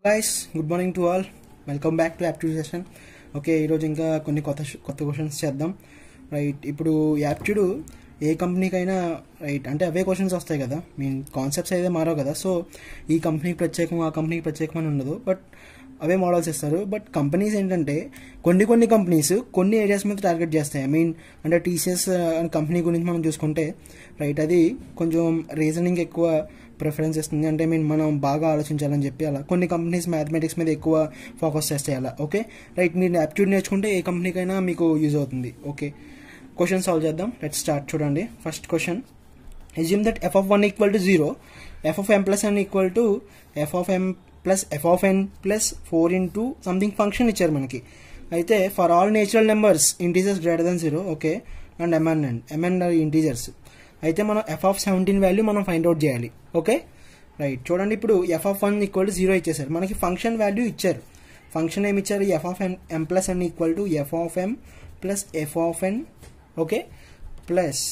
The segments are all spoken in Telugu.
guys good morning to all welcome back to aptitude session okay ఈరోజు ఇంకా కొన్ని కొత్త కొత్త క్వశ్చన్స్ చేద్దాం రైట్ ఇప్పుడు యాప్ట్యూడ్ ఏ కంపెనీకైనా రైట్ అంటే అవే క్వశ్చన్స్ వస్తాయి కదా మీన్ కాన్సెప్ట్స్ అయితే మారవు కదా సో ఈ కంపెనీకి ప్రత్యేకం ఆ కంపెనీకి ప్రత్యేకం అని ఉండదు బట్ అవే మోడల్స్ ఇస్తారు బట్ కంపెనీస్ ఏంటంటే కొన్ని కొన్ని కంపెనీస్ కొన్ని ఏరియాస్ మీద టార్గెట్ చేస్తాయి ఐ మీన్ అంటే టీసీఎస్ అనే కంపెనీ గురించి మనం చూసుకుంటే రైట్ అది కొంచెం రీజనింగ్ ఎక్కువ ప్రిఫరెన్స్ ఇస్తుంది అంటే మీన్ మనం బాగా ఆలోచించాలని చెప్పి అలా కొన్ని కంపెనీస్ మ్యాథమెటిక్స్ మీద ఎక్కువ ఫోకస్ చేస్తాయి అలా ఓకే రైట్ మీరు యాప్ట్యూడ్ నేర్చుకుంటే ఏ కంపెనీకైనా మీకు యూజ్ అవుతుంది ఓకే క్వశ్చన్ సాల్వ్ చేద్దాం లెట్ స్టార్ట్ చూడండి first question assume that f of 1 equal to 0 f of m plus n equal to f of m plus f of n plus 4 into something function ఇచ్చారు మనకి అయితే for all natural numbers integers greater than zero okay and MN and MN integers అయితే మనం ఎఫ్ ఆఫ్ సెవెంటీన్ వాల్యూ మనం ఫైండ్ అవుట్ చేయాలి ఓకే రైట్ చూడండి ఇప్పుడు F of one equal to zero ఇచ్చేసారు మనకి ఫంక్షన్ వాల్యూ ఇచ్చారు ఫంక్షన్ ఏమి ఇచ్చారు F of N M plus N equal to F of M plus F of N okay plus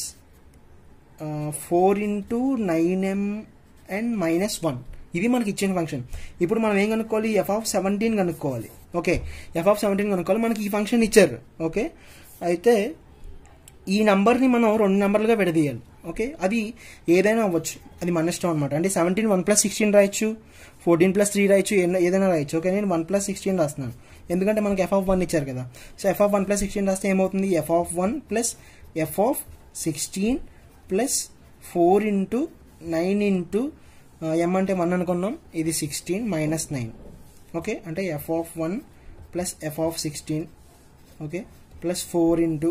four into nine M and minus one ఇది మనకి ఇచ్చిన ఫంక్షన్ ఇప్పుడు మనం ఏం కనుక్కోవాలి ఎఫ్ ఆఫ్ సెవెంటీన్ కనుక్కోవాలి ఓకే ఎఫ్ ఆఫ్ సెవెంటీన్ కనుక్కోవాలి మనకి ఈ ఫంక్షన్ ఇచ్చారు ఓకే అయితే ఈ నంబర్ని మనం రెండు నెంబర్లుగా విడదీయాలి ఓకే అది ఏదైనా అవ్వచ్చు అది మన ఇష్టం అనమాట అంటే సెవెంటీన్ వన్ ప్లస్ సిక్స్టీన్ రాయొచ్చు ఫోర్టీన్ ప్లస్ త్రీ రాయొచ్చు ఏదైనా- ఏదైనా రాయొచ్చు ఓకే నేను వన్ ప్లస్ సిక్స్టీన్ రాస్తున్నాను ఎందుకంటే మనకి ఎఫ్ ఆఫ్ వన్ ఇచ్చారు కదా so F of one plus sixteen రాస్తే ఏమవుతుంది F of one plus F of sixteen plus four into nine into M అంటే వన్ అనుకున్నాం ఇది సిక్స్టీన్ మైనస్ నైన్ ఓకే అంటే F of one plus F of sixteen okay plus four into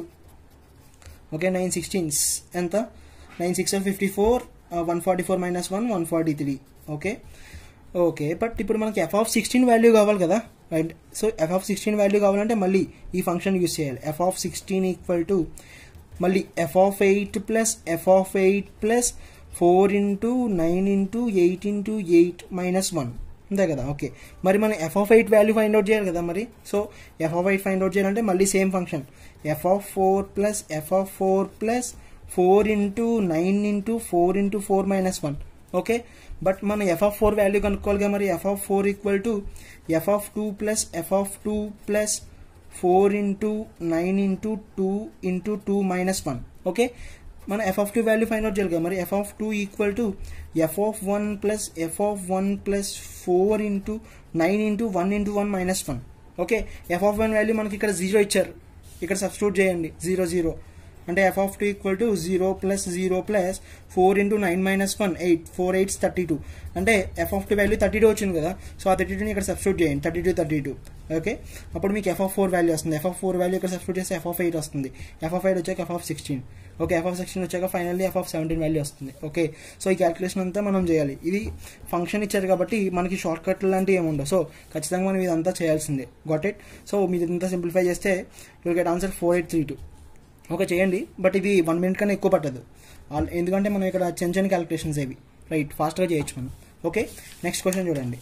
okay nine sixteens ఎంత nine six fifty four one forty four minus one one forty three okay okay but ఇప్పుడు మనకి ఎఫ్ ఆఫ్ సిక్స్టీన్ వాల్యూ కావాలి కదా right so F of sixteen value కావాలంటే మళ్ళీ ఈ ఫంక్షన్ యూస్ చేయాలి F of sixteen equal to మళ్ళీ F of eight plus F of eight plus four into nine into eight into eight minus one అంతే కదా ఓకే మరి మనం F of eight value find out చేయాలి కదా మరి so F of eight find out చేయాలంటే మళ్ళీ same function F of four plus F of four plus four into nine into four into four minus one okay but మనం ఎఫ్ ఆఫ్ ఫోర్ వాల్యూ కనుక్కోవాలి కదా మరి f of four equal to F of two plus F of two plus four into nine into two into two minus one okay మన f of two value find out చేయాలి కదా మరి f of two equal to F of one plus F of one plus four into nine into one into one minus one okay F of one value మనకి ఇక్కడ జీరో ఇచ్చారు ఇక్కడ సబ్స్టిట్యూట్ చేయండి జీరో జీరో అంటే F of two equal to zero plus zero plus four into nine minus one eight four eights thirty two అంటే F of two value thirty two వచ్చింది కదా సో ఆ థర్టీ టూని ఇక్కడ సబ్స్టిట్యూట్ చేయండి thirty two thirty two okay అప్పుడు మీకు ఎఫ్ ఆఫ్ ఫోర్ వాల్యూ వస్తుంది ఎఫ్ ఆఫ్ ఫోర్ వాల్యూ ఇక్కడ సబ్స్టిట్యూట్ చేస్తే ఎఫ్ ఆఫ్ ఎయిట్ వస్తుంది ఎఫ్ ఆఫ్ ఎయిట్ వచ్చాక f of sixteen okay F of sixteen వచ్చాక finally f of seventeen value వస్తుంది ఓకే సో ఈ క్యాలిక్యులేషన్ అంతా మనం చేయాలి ఇది ఫంక్షన్ ఇచ్చారు కాబట్టి మనకి షార్ట్ కట్ లాంటివి ఏమి ఉండవు సో ఖచ్చితంగా మనం ఇదంతా చేయాల్సిందే గొట్ ఇట్ సో మీరు ఇంత సింప్లిఫై చేస్తే you get answer four eight three two okay చేయండి బట్ ఇది వన్ మినిట్ కన్నా ఎక్కువ పట్టదు ఆల్- ఎందుకంటే మనం ఇక్కడ చిన్న చిన్న క్యాలిక్యులేషన్స్ ఏవి రైట్ ఫాస్ట్గా చేయొచ్చు మనం ఓకే నెక్స్ట్ క్వశ్చన్ చూడండి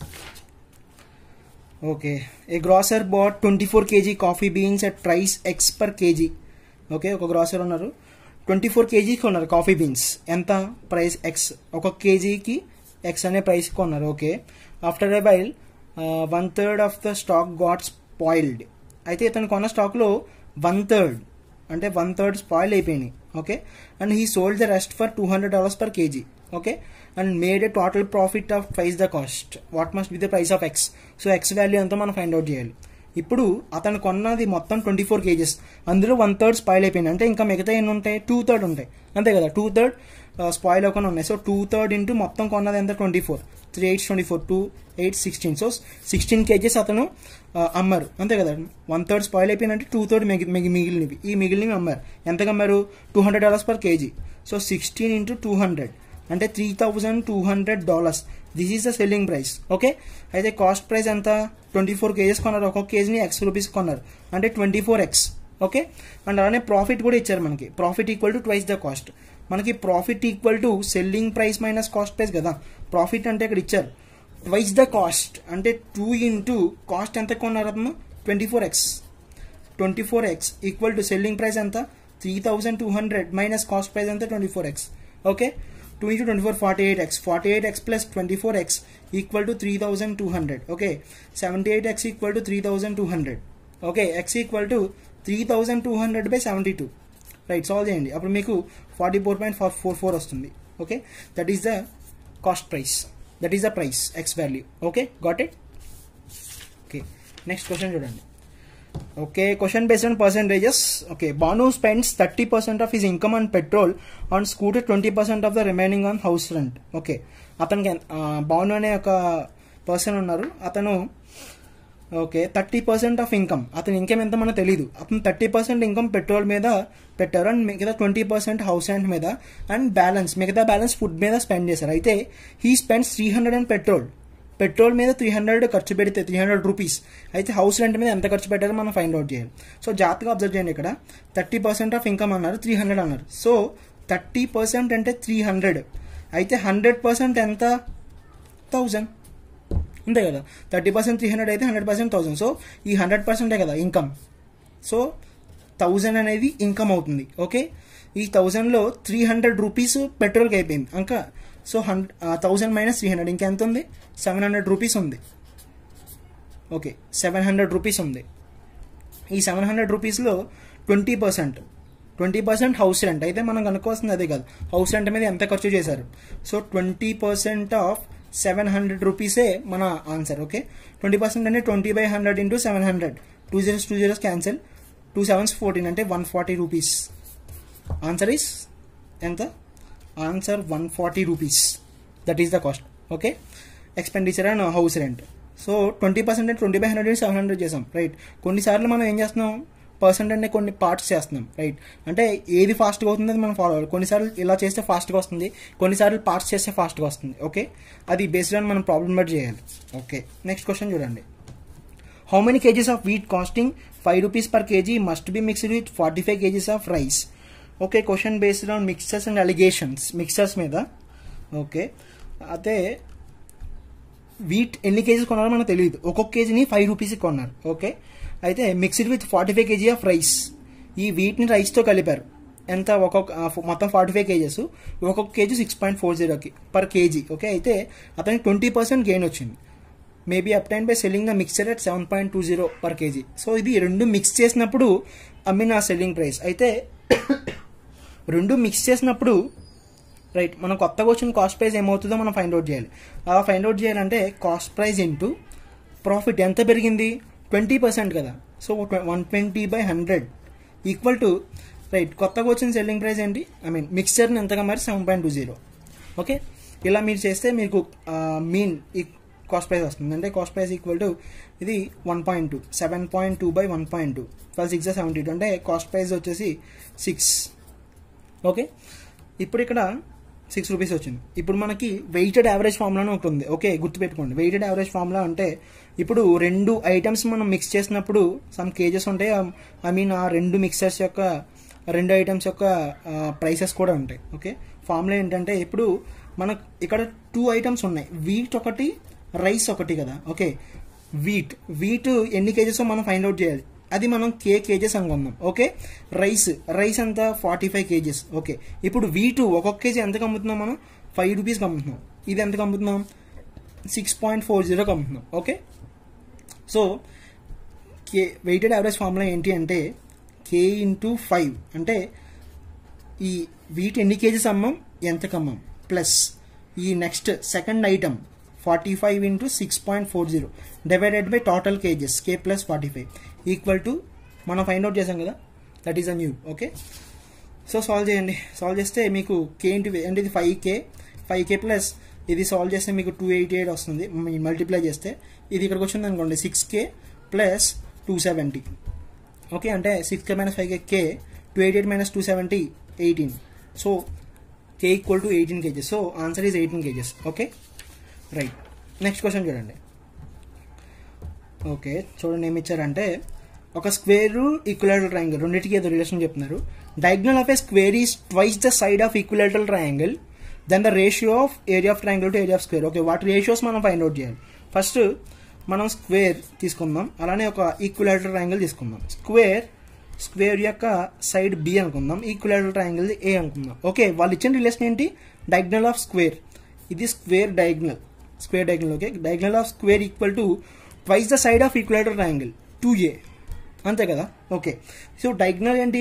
okay a grocer bought twenty four kg coffee beans at price x per kg okay ఒక గ్రాసర్ ఉన్నారు ట్వంటీ ఫోర్ కేజీకి ఉన్నారు కాఫీ బీన్స్ ఎంత ప్రైస్ ఎక్స్ ఒక కేజీకి ఎక్స్ అనే ప్రైస్ కొన్నారు okay after a while one third of the stock got spoiled అయితే ఇతను కొన్న స్టాక్లో వన్ థర్డ్ అంటే వన్ థర్డ్ స్పాయిల్ అయిపోయినాయి okay and he sold the rest for two hundred dollars per kg okay and made a total profit of twice the cost what must be the price of x so x value అంతా మనం ఫైండ్ అవుట్ చేయాలి ఇప్పుడు అతను కొన్నది మొత్తం ట్వంటీ ఫోర్ కేజెస్ అందులో వన్ థర్డ్ స్పాయిల్ అయిపోయింది అంటే ఇంకా మిగతా ఎన్ని ఉంటాయి టూ థర్డ్ ఉంటాయి అంతే కదా టూ థర్డ్ స్పాయిల్ అవ్వకుండా ఉన్నాయి సో టూ థర్డ్ ఇంటూ మొత్తం కొన్నది ఎంత twenty four three eights twenty four two eight sixteen so sixteen kgs అతను ఆ, అమ్మారు అంతే కదా వన్ థర్డ్ స్పాయిల్ అయిపోయినంటే టూ థర్డ్ మిగి మిగి- మిగిలినవి ఈ మిగిలినవి అమ్మారు ఎంతకు అమ్మారు two hundred dollars per kg so sixteen into two hundred అంటే three thousand two hundred dollars this is the selling price okay అయితే కాస్ట్ ప్రైస్ ఎంత ట్వంటీ ఫోర్ కేజెస్ కొన్నారు ఒక్కొక్క కేజీని ఎక్స్ రూపీస్ కొన్నారు అంటే twenty four x okay and అలానే ప్రాఫిట్ కూడా ఇచ్చారు మనకి profit equal to twice the cost మనకి profit equal to selling price minus cost price కదా ప్రాఫిట్ అంటే ఇక్కడ ఇచ్చారు ట్వైస్ ద కాస్ట్ అంటే టూ ఇంటూ కాస్ట్ ఎంత కొన్నారు అతను twenty four x twenty four x equal to selling price ఎంత three thousand two hundred minus cost price ఎంత twenty four x okay two into twenty four forty eight X forty eight x plus twenty four x equal to three thousand two hundred okay seventy eight x equal to three thousand two hundred okay x equal to three thousand two hundred by seventy two right solve చేయండి అప్పుడు మీకు forty four point four four four వస్తుంది okay that is the cost price that is the price x value okay got it okay next question చూడండి okay question based on percentages okay Banu spends thirty percent of his income on petrol on scooter twenty percent of the remaining on house rent okay అతనికి ఆ, బాను అనే ఒక పర్సన్ ఉన్నారు అతను okay thirty percent of income అతని ఇన్కమ్ ఎంత మనకు తెలియదు అతను థర్టీ పర్సెంట్ ఇన్కమ్ పెట్రోల్ మీద పెట్టారు అండ్ మిగతా ట్వంటీ పర్సెంట్ హౌస్ రెంట్ మీద అండ్ బ్యాలెన్స్ మిగతా బ్యాలెన్స్ ఫుడ్ మీద స్పెండ్ చేశారు అయితే he spends three hundred and petrol petrol మీద త్రీ హండ్రెడ్ ఖర్చు పెడితే త్రీ హండ్రెడ్ రూపీస్ అయితే హౌస్ రెంట్ మీద ఎంత ఖర్చు పెట్టారో మనం ఫైండ్ అవుట్ చేయాలి సో జాగ్రత్తగా అబ్జర్వ్ చేయండి ఇక్కడ థర్టీ పర్సెంట్ ఆఫ్ ఇన్కమ్ అన్నారు త్రీ హండ్రెడ్ అన్నారు సో థర్టీ పర్సెంట్ అంటే త్రీ హండ్రెడ్ అయితే హండ్రెడ్ పర్సెంట్ ఎంత థౌజండ్ అంతే కదా థర్టీ పర్సెంట్ త్రీ హండ్రెడ్ అయితే హండ్రెడ్ పర్సెంట్ థౌసండ్ సో ఈ హండ్రెడ్ పర్సెంటే కదా ఇన్కమ్ సో థౌజండ్ అనేది ఇన్కమ్ అవుతుంది ఓకే ఈ థౌజండ్లో త్రీ హండ్రెడ్ రూపీస్ పెట్రోల్కి అయిపోయింది ఇంకా so hundred thousand minus three hundred ఇంకెంత ఉంది సెవెన్ హండ్రెడ్ రూపీస్ ఉంది ఓకే సెవెన్ హండ్రెడ్ రూపీస్ ఉంది ఈ సెవెన్ హండ్రెడ్ రూపీస్లో twenty percent twenty percent house rent అయితే మనం కనుక్కోవాల్సింది అదే కాదు హౌస్ రెంట్ మీద ఎంత ఖర్చు చేశారు so twenty percent of seven hundred రూపీసే మన ఆన్సర్ ఓకే ట్వంటీ పర్సెంట్ అంటే twenty by hundred into seven hundred two zeros two zeros cancel two sevens fourteen అంటే one forty rupees answer is ఎంత answer one forty rupees that is the cost okay expenditure and house rent so twenty percent twenty by hundred seven hundred చేసాం రైట్ కొన్నిసార్లు మనం ఏం చేస్తున్నాం పర్సెంట్ అంటే కొన్ని పార్ట్స్ చేస్తున్నాం రైట్ అంటే ఏది ఫాస్ట్గా అవుతుంది అది మనం ఫాలో అవ్వాలి కొన్నిసార్లు ఇలా చేస్తే ఫాస్ట్గా వస్తుంది కొన్నిసార్లు పార్ట్స్ చేస్తే ఫాస్ట్గా వస్తుంది ఓకే అది బేస్డ్ ఆన్ మనం ప్రాబ్లమ్ బట్టి చేయాలి ఓకే నెక్స్ట్ క్వశ్చన్ చూడండి how many kgs of wheat costing five rupees per kg must be mixed with forty five kgs of rice okay question based on mixtures and alligations mixtures మీద ఓకే అయితే వీట్ ఎన్ని కేజీస్ కొన్నారో మనకు తెలియదు ఒక్కొక్క కేజీని ఫైవ్ రూపీస్కి కొన్నారు ఓకే అయితే mixed with forty five kg of rice ఈ వీట్ని రైస్తో కలిపారు ఎంత ఒక్కొక్క ఆ, మొత్తం ఫార్టీ ఫైవ్ కేజెస్ ఒక్కొక్క కేజీ సిక్స్ పాయింట్ ఫోర్ జీరోకి పర్ కేజీ ఓకే అయితే అతనికి ట్వంటీ పర్సెంట్ గెయిన్ వచ్చింది maybe obtain by selling the mixture at seven point two zero per kg so ఇది రెండు మిక్స్ చేసినప్పుడు అమ్మిన సెల్లింగ్ ప్రైస్ అయితే రెండు మిక్స్ చేసినప్పుడు రైట్ మనం కొత్తగా వచ్చిన కాస్ట్ ప్రైస్ ఏమవుతుందో మనం ఫైండ్ అవుట్ చేయాలి అలా ఫైండ్ అవుట్ చేయాలంటే కాస్ట్ ప్రైస్ ఇంటూ ప్రాఫిట్ ఎంత పెరిగింది ట్వంటీ పర్సెంట్ కదా so one twenty by hundred equal to right కొత్తగా వచ్చిన సెల్లింగ్ ప్రైస్ ఏంటి ఐ మీన్ మిక్స్చర్ని ఎంతగా మరి seven point two zero okay ఇలా మీరు చేస్తే మీకు మీన్ ఈ కాస్ట్ ప్రైస్ వస్తుంది అంటే కాస్ట్ ప్రైస్ ఈక్వల్ టు ఇది one point two seven point two by one point two twelve six seventy two అంటే కాస్ట్ ప్రైస్ వచ్చేసి సిక్స్ ఓకే ఇప్పుడు ఇక్కడ సిక్స్ రూపీస్ వచ్చింది ఇప్పుడు మనకి వెయిటెడ్ యావరేజ్ ఫార్ములానే ఒకటి ఉంది ఓకే గుర్తుపెట్టుకోండి వెయిటెడ్ యావరేజ్ ఫార్ములా అంటే ఇప్పుడు రెండు ఐటమ్స్ మనం మిక్స్ చేసినప్పుడు సమ్ కేజెస్ ఉంటాయి ఐ మీన్ ఆ రెండు మిక్సర్స్ యొక్క రెండు ఐటమ్స్ యొక్క ప్రైసెస్ కూడా ఉంటాయి ఓకే ఫార్ములా ఏంటంటే ఇప్పుడు మనకు ఇక్కడ టూ ఐటమ్స్ ఉన్నాయి వీట్ ఒకటి రైస్ ఒకటి కదా ఓకే వీట్ వీట్ ఎన్ని కేజెస్ మనం ఫైండ్ అవుట్ చేయాలి అది మనం కే కేజెస్ అనుకుందాం ఓకే రైస్ రైస్ అంతా ఫార్టీ ఫైవ్ కేజెస్ ఓకే ఇప్పుడు వీటు ఒక్కొక్క కేజీ ఎంతకు అమ్ముతున్నాం మనం ఫైవ్ రూపీస్కి అమ్ముతున్నాం ఇది ఎంతకు అమ్ముతున్నాం సిక్స్ పాయింట్ ఫోర్ జీరోకి అమ్ముతున్నాం okay so k weighted average formula ఏంటి అంటే కే ఇంటూ ఫైవ్ అంటే ఈ వీటి ఎన్ని కేజీస్ అమ్మాం ఎంతకు అమ్మాం ప్లస్ ఈ next second item forty five into six point four zero divided by total kgs k plus forty five equal to మనం ఫైండ్ అవుట్ చేసాం కదా that is a new okay so solve చేయండి సాల్వ్ చేస్తే మీకు కే ఇంటూ అంటే ఇది five k five k plus ఇది సాల్వ్ చేస్తే మీకు టూ ఎయిటీ ఎయిట్ వస్తుంది మల్టిప్లై చేస్తే ఇది ఇక్కడికి వచ్చింది అనుకోండి six k plus two seventy okay అంటే six k minus five k k two eighty eight minus two seventy eighteen so k equal to eighteen kgs so answer is eighteen kgs okay right next question చూడండి ఓకే చూడండి ఏమి ఇచ్చారంటే ఒక స్క్వేర్ ఈక్వలేటల్ ట్రయాంగిల్ రెండింటికి ఏదో రిలేషన్ చెప్తున్నారు diagonal of a square is twice the side of equilateral triangle then the ratio of area of triangle to area of square okay వాటి రేషియోస్ మనం ఫైండ్ అవుట్ చేయాలి ఫస్ట్ మనం స్క్వేర్ తీసుకుందాం అలానే ఒక ఈక్వలేటల్ ట్రయాంగిల్ తీసుకుందాం స్క్వేర్ స్క్వేర్ యొక్క సైడ్ బి అనుకుందాం ఈక్వలేటల్ ట్రయాంగిల్ ఏ అనుకుందాం ఓకే వాళ్ళు ఇచ్చిన రిలేషన్ ఏంటి డయాగ్నల్ ఆఫ్ స్క్వేర్ ఇది square diagonal square diagonal okay diagonal of square equal to twice the side of equilateral triangle two A అంతే కదా ఓకే సో డయాగ్నల్ ఏంటి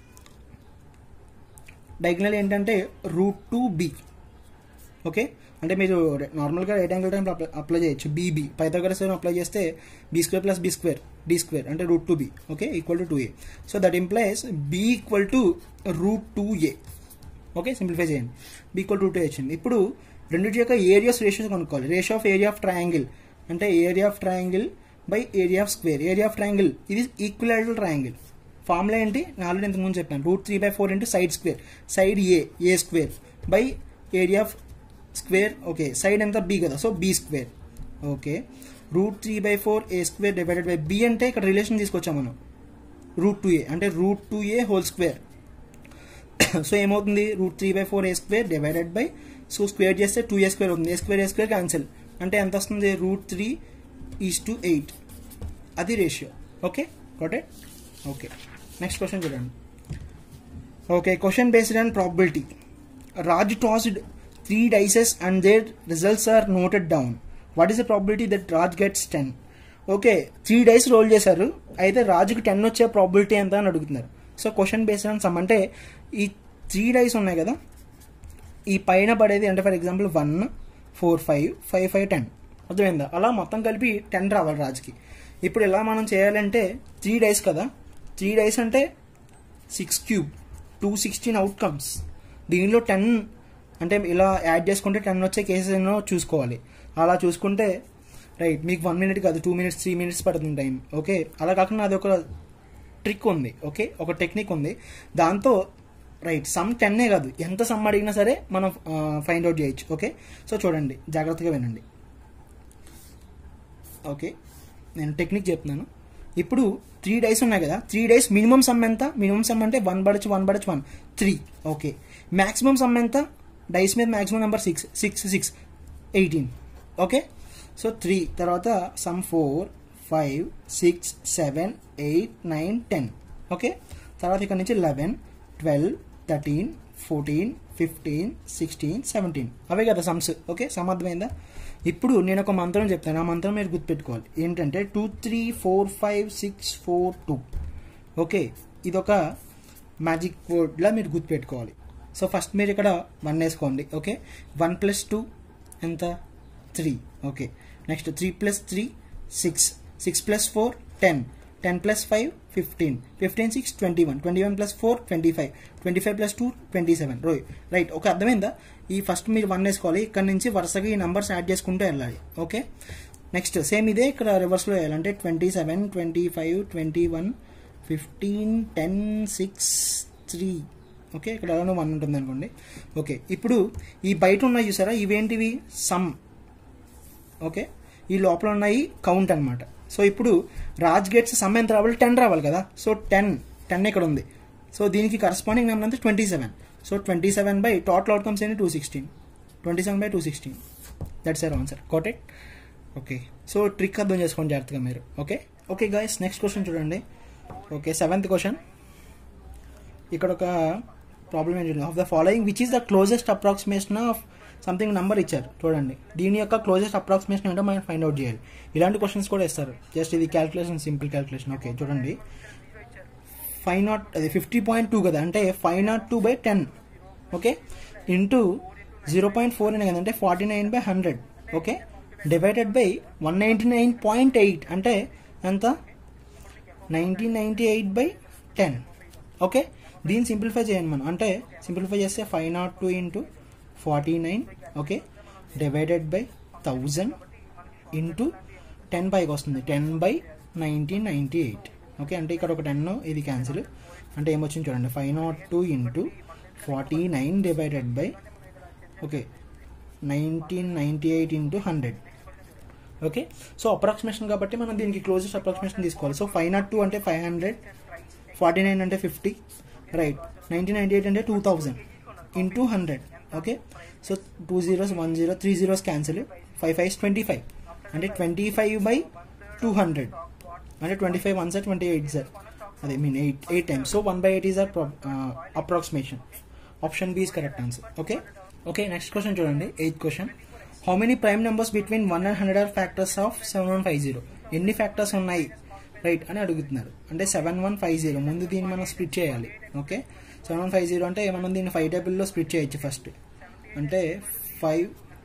డయాగ్నల్ ఏంటంటే రూట్ టూ బి ఓకే అంటే మీరు నార్మల్గా రైట్ యాంగిల్ టైం అప్లై చేయొచ్చు బీబీ పైథాగరస్ అప్లై చేస్తే B square plus B square D square అంటే root two B okay equal to two A so that implies B equal to root two A okay simplify చేయండి బీ ఈక్వల్ టు టూ వచ్చింది ఇప్పుడు రెండింటి యొక్క ఏరియాస్ రేషియోస్ కనుక్కోవాలి ratio of area of triangle అంటే area of triangle by area of square area of triangle ఇది ఈక్వల్ ట్రయాంగిల్ ఫార్ములా ఏంటి నేను ఆల్రెడీ ఇంతకుముందు చెప్పాను root three by four into side square side A A square by area of square okay side ఎంత బి కదా so B square okay root three by four A square divided by B అంటే ఇక్కడ రిలేషన్ తీసుకొచ్చాం మనం రూట్ టూ ఏ అంటే root two A whole square so ఏమవుతుంది root three by four A square divided by so square చేస్తే టూ ఏ స్క్వేర్ అవుతుంది A square A square cancel అంటే ఎంత వస్తుంది root three is to eight అది ratio okay got it okay next question చూడండి okay question based on probability Raj tossed three dices and their results are noted down what is the probability that Raj gets ten okay three dice role చేశారు అయితే రాజుకి టెన్ వచ్చే ప్రాబిలిటీ ఎంత అని అడుగుతున్నారు so question based on sum అంటే ఈ త్రీ డైస్ ఉన్నాయి కదా ఈ పైన పడేది అంటే for example one four five five five ten అర్థమైందా అలా మొత్తం కలిపి టెన్ రావాలి రాజుకి ఇప్పుడు ఇలా మనం చేయాలంటే త్రీ డైస్ కదా త్రీ డైస్ అంటే six cube two sixteen outcomes దీనిలో టెన్ అంటే ఇలా యాడ్ చేసుకుంటే టెన్ వచ్చే కేసెస్ ఎన్నో చూసుకోవాలి అలా చూసుకుంటే రైట్ మీకు వన్ మినిట్ కాదు టూ మినిట్స్ త్రీ మినిట్స్ పడుతుంది టైం ఓకే అలా కాకుండా అది ఒక ట్రిక్ ఉంది ఓకే ఒక టెక్నిక్ ఉంది దాంతో రైట్ సమ్ టెన్నే కాదు ఎంత సమ్ అడిగినా సరే మనం ఫైండ్ అవుట్ చేయొచ్చు ఓకే సో చూడండి జాగ్రత్తగా వినండి ఓకే నేను టెక్నిక్ చెప్తున్నాను ఇప్పుడు త్రీ డేస్ ఉన్నాయి కదా త్రీ డేస్ మినిమం సమ్ ఎంత మినిమం సమ్ అంటే వన్ పడచ్చు వన్ పడచ్చు one three okay maximum sum ఎంత డైస్ మీద maximum number six six six eighteen okay so three తర్వాత sum four five six seven eight nine ten okay తర్వాత ఇక్కడ నుంచి eleven twelve thirteen fourteen fifteen sixteen seventeen అవే కదా సమ్స్ ఓకే సమ్ అర్థమైందా ఇప్పుడు నేను ఒక మంత్రం చెప్తాను ఆ మంత్రం మీరు గుర్తుపెట్టుకోవాలి ఏంటంటే two three four five six four two okay ఇదొక మ్యాజిక్ వర్డ్లా మీరు గుర్తుపెట్టుకోవాలి సో ఫస్ట్ మీరు ఇక్కడ వన్ వేసుకోండి ఓకే వన్ ప్లస్ టూ ఎంత three okay next three plus three six six plus four ten ten plus five fifteen fifteen six twenty one twenty one plus four twenty five twenty five plus two twenty seven రోయ్ రైట్ ఓకే అర్థమైందా ఈ ఫస్ట్ మీరు వన్ వేసుకోవాలి ఇక్కడ నుంచి వరుసగా ఈ నెంబర్స్ యాడ్ చేసుకుంటూ వెళ్ళాలి ఓకే నెక్స్ట్ సేమ్ ఇదే ఇక్కడ రివర్స్లో వేయాలంటే twenty seven twenty five twenty one fifteen ten six three okay ఇక్కడ ఎలానో వన్ ఉంటుంది అనుకోండి ఓకే ఇప్పుడు ఈ బయట ఉన్నాయి చూసారా ఇవేంటివి సమ్ ఓకే ఈ లోపల ఉన్నాయి కౌంట్ అనమాట సో ఇప్పుడు రాజ్ గేట్స్ సమ్ ఎంత రావాలి టెన్ రావాలి కదా సో టెన్ టెన్ ఇక్కడ ఉంది సో దీనికి కరస్పాండింగ్ నెంబర్ అంతా twenty seven so twenty seven by total outcomes ఏంటి two sixteen twenty seven by two sixteen that's your answer quote it okay so trick అర్థం చేసుకోండి జాగ్రత్తగా మీరు okay okay guys next question చూడండి ఓకే సెవెంత్ క్వశ్చన్ ఇక్కడ ఒక ప్రాబ్లం ఏంటి of the following which is the closest approximation of something number ఇచ్చారు చూడండి దీని యొక్క క్లోజెస్ట్ అప్రాక్సిమేషన్ ఏంటో మనం ఫైండ్ అవుట్ చేయాలి ఇలాంటి క్వశ్చన్స్ కూడా ఇస్తారు జస్ట్ ఇది క్యాల్కులేషన్ సింపుల్ క్యాల్కులేషన్ ఓకే చూడండి ఫైవ్ నాట్ అది ఫిఫ్టీ పాయింట్ టూ కదా అంటే five nought two by ten okay into zero point four అనే కదంటే forty nine by hundred okay divided by one ninety nine point eight అంటే ఎంత nineteen ninety eight by ten okay దీన్ని సింప్లిఫై చేయండి మనం అంటే సింప్లిఫై చేస్తే five nought two into forty nine okay divided by thousand into ten పైకి వస్తుంది ten by nineteen ninety eight okay అంటే ఇక్కడ ఒక టెన్ ఇది క్యాన్సిల్ అంటే ఏమొచ్చింది చూడండి five nought two into forty nine divided by okay nineteen ninety eight into hundred okay so approximation కాబట్టి మనం దీనికి క్లోజెస్ట్ అప్రాక్సిమేషన్ తీసుకోవాలి సో ఫైవ్ నాట్ టూ అంటే ఫైవ్ హండ్రెడ్ ఫార్టీ నైన్ అంటే fifty right nineteen ninety eight అంటే two thousand into hundred okay so two zeros one zero three zeros cancel five five twenty five అంటే twenty five by two hundred అంటే ట్వంటీ ఫైవ్ వన్ సార్ ట్వంటీ ఎయిట్ సార్ అదే mean eight eight times so one by eight is our approximation option B is correct answer okay okay next question చూడండి eighth question how many prime numbers between one and hundred are factors of seven one five zero ఎన్ని ఫ్యాక్టర్స్ ఉన్నాయి రైట్ అని అడుగుతున్నారు అంటే సెవెన్ వన్ ఫైవ్ జీరో ముందు దీన్ని మనం స్ప్లిట్ చేయాలి okay seven one five zero అంటే మనం దీన్ని ఫైవ్ టేబుల్లో స్ప్లిట్ చేయొచ్చు ఫస్ట్ అంటే ఫైవ్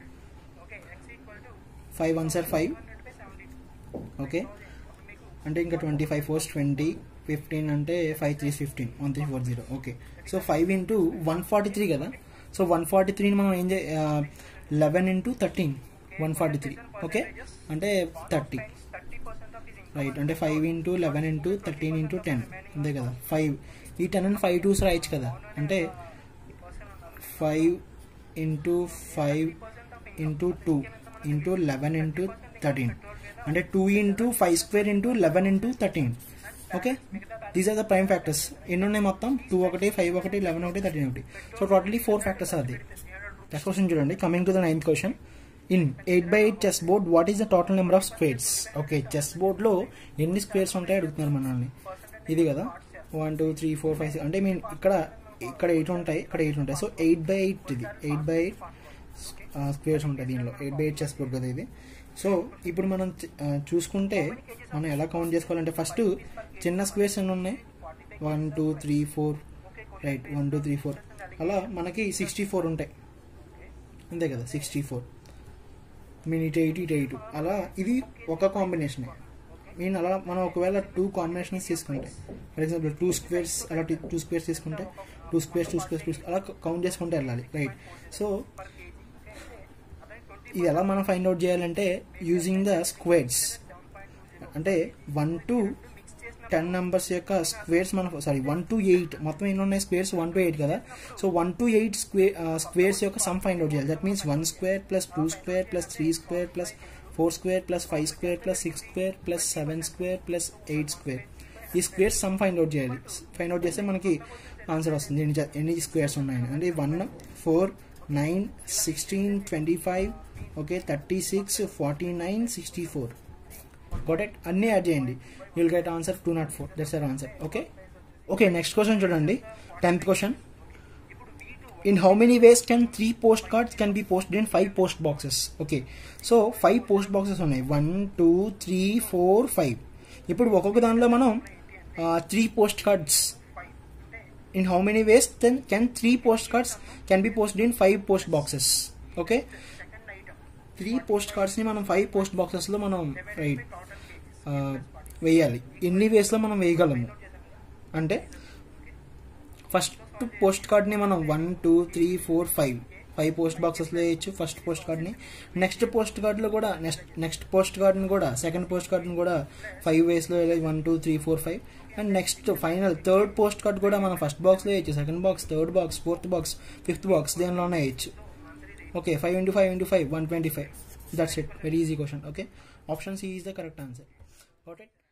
ఫైవ్ వన్ సార్ ఫైవ్ ఓకే అంటే ఇంకా twenty five fours twenty fifteen అంటే five three fifteen one three four zero okay so five into one forty three కదా సో వన్ ఫార్టీ త్రీని మనం ఏం చే eleven into thirteen one forty three okay అంటే థర్టీ రైట్ అంటే five into eleven into thirteen into ten అంతే కదా ఫైవ్ ఈ టెన్ అండ్ ఫైవ్ టూస్ రాయొచ్చు కదా అంటే five into five into two into eleven into thirteen అంటే two into five square into eleven into thirteen okay these are the prime factors ఎన్ని ఉన్నాయి మొత్తం టూ ఒకటి ఫైవ్ ఒకటి లెవెన్ ఒకటి థర్టీన్ ఒకటి సో టోటలీ ఫోర్ ఫ్యాక్టర్స్ అది నెక్స్ట్ క్వశ్చన్ చూడండి coming to the ninth question in eight by eight chess board what is the total number of squares okay chess బోర్డ్లో ఎన్ని స్క్వేర్స్ ఉంటాయి అడుగుతున్నారు మనల్ని ఇది కదా one two three four five six అంటే మీన్ ఇక్కడ ఇక్కడ ఎయిట్ ఉంటాయి ఇక్కడ ఎయిట్ ఉంటాయి సో ఎయిట్ బై ఎయిట్ ఇది ఎయిట్ బై ఎయిట్ స్క్వేర్స్ ఉంటాయి దీనిలో eight by eight chess board కదా ఇది సో ఇప్పుడు మనం ఆ, చూసుకుంటే మనం ఎలా కౌంట్ చేసుకోవాలంటే ఫస్ట్ చిన్న స్క్వేర్స్ ఎన్ని ఉన్నాయి one two three four right one two three four అలా మనకి సిక్స్టీ ఫోర్ ఉంటాయి అంతే కదా సిక్స్టీ ఫోర్ మీన్ ఇటు ఎయిట్ ఇటు ఎయిట్ అలా ఇది ఒక కాంబినేషన్ మీన్ అలా మనం ఒకవేళ టూ కాంబినేషన్స్ తీసుకుంటే ఫర్ ఎగ్జాంపుల్ టూ స్క్వేర్స్ అలా టూ స్క్వేర్స్ తీసుకుంటే two squares two squares two అలా కౌంట్ చేసుకుంటే వెళ్ళాలి రైట్ సో ఇది ఎలా మనం ఫైండ్ అవుట్ చేయాలంటే యూజింగ్ ద స్క్వేర్స్ అంటే వన్ టు టెన్ నెంబర్స్ యొక్క స్క్వేర్స్ మనం సారీ వన్ టు ఎయిట్ మొత్తం ఎన్ని ఉన్నాయి స్క్వేర్స్ వన్ టు ఎయిట్ కదా so one to eight square squares యొక్క సమ్ ఫైండ్ అవుట్ చేయాలి that means one square plus two square plus three square plus four square plus five square plus six square plus seven square plus eight square ఈ స్క్వేర్స్ సమ్ ఫైండ్ అవుట్ చేయాలి ఫైండ్ అవుట్ చేస్తే మనకి ఆన్సర్ వస్తుంది ఎన్ని జ- ఎన్ని స్క్వేర్స్ ఉన్నాయని అంటే one four nine sixteen twenty five okay thirty six forty nine sixty four got it అన్నీ యాడ్ చేయండి you'll get answer two nought four that's your answer okay okay next question చూడండి tenth question in how many ways can three post cards can be posted in five post boxes okay so five post boxes ఉన్నాయి one two three four five ఇప్పుడు ఒక్కొక్క దానిలో మనం three post cards in how many ways then can three post cards can be posted in five post boxes okay three post కార్డ్స్ని మనం ఫైవ్ పోస్ట్ బాక్సెస్లో మనం రైట్ వేయాలి ఎన్ని వేస్లో మనం వేయగలము అంటే ఫస్ట్ పోస్ట్ కార్డ్ని మనం one two three four five five post బాక్సెస్లో వేయచ్చు ఫస్ట్ పోస్ట్ కార్డ్ని నెక్స్ట్ పోస్ట్ కార్డ్లో కూడా నెక్స్ట్ నెక్స్ట్ పోస్ట్ కార్డ్ని కూడా సెకండ్ పోస్ట్ కార్డ్ని కూడా ఫైవ్ వేస్లో వేయాలి one two three four five and next final third post card కూడా మనం ఫస్ట్ బాక్స్లో వేయచ్చు second box third box fourth box fifth box దేనిలోనే వేయచ్చు okay five into five into five one twenty five that's it very easy question okay option C is the correct answer got it